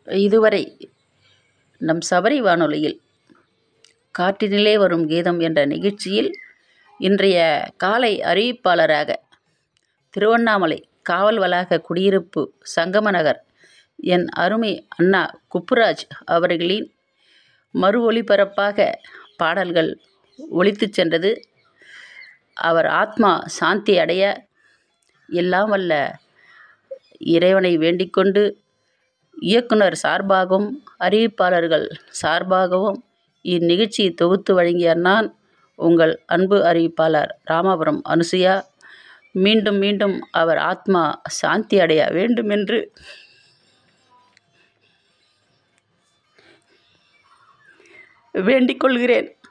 இதுவரை நம் சபரி வானொலியில் காற்றினிலே வரும் கீதம் என்ற நிகழ்ச்சியில் இன்றைய காலை அறிவிப்பாளராக திருவண்ணாமலை காவல் வளாக குடியிருப்பு சங்கம நகர் என் அருமை அண்ணா குப்புராஜ் அவர்களின் மறு ஒளிபரப்பாக பாடல்கள் ஒலித்துச் சென்றது அவர் ஆத்மா சாந்தி அடைய எல்லாம் வல்ல இறைவனை வேண்டிக்கொண்டு இயக்குனர் சார்பாகவும் அறிவிப்பாளர்கள் சார்பாகவும் இந்நிகழ்ச்சியை தொகுத்து வழங்கிய நான் உங்கள் அன்பு அறிவிப்பாளர் ராமாபுரம் அனுசுயா மீண்டும் மீண்டும் அவர் ஆத்மா சாந்தி அடைய வேண்டுமென்று வேண்டிக் கொள்கிறேன்